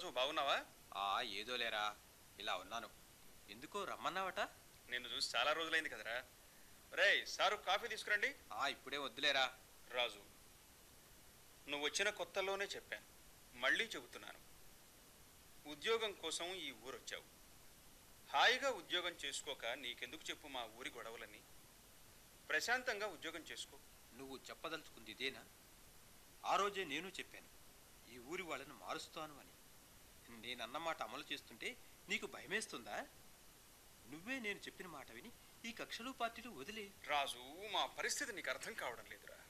రాజు బాగున్నావా ఆ ఏదో లేరా ఇలా ఉన్నాను ఎందుకో రమ్మన్నావట నిన్ను చూసి చాలా రోజులైంది కదరా రేయ్ సారు కాఫీ తీసుకురండి ఆ ఇప్పుడే వద్దులేరా రాజు నువ్వు వచ్చిన కొత్తలోనే చెప్పాను మళ్ళీ చెబుతున్నాను ఉద్యోగం కోసం ఈ ఊరు వచ్చావు హాయిగా ఉద్యోగం చేసుకోక నీకెందుకు చెప్పు మా ఊరి గొడవలని ప్రశాంతంగా ఉద్యోగం చేసుకో నువ్వు చెప్పదలుచుకుంది ఇదేనా ఆ రోజే నేను చెప్పాను ఈ ఊరి వాళ్ళని మారుస్తాను అని నేనన్న మాట అమలు చేస్తుంటే నీకు భయమేస్తుందా నువ్వే నేను చెప్పిన మాట విని ఈ కక్షలు పార్టీలు వదిలే రాజు మా పరిస్థితి నీకు అర్థం కావడం లేదురా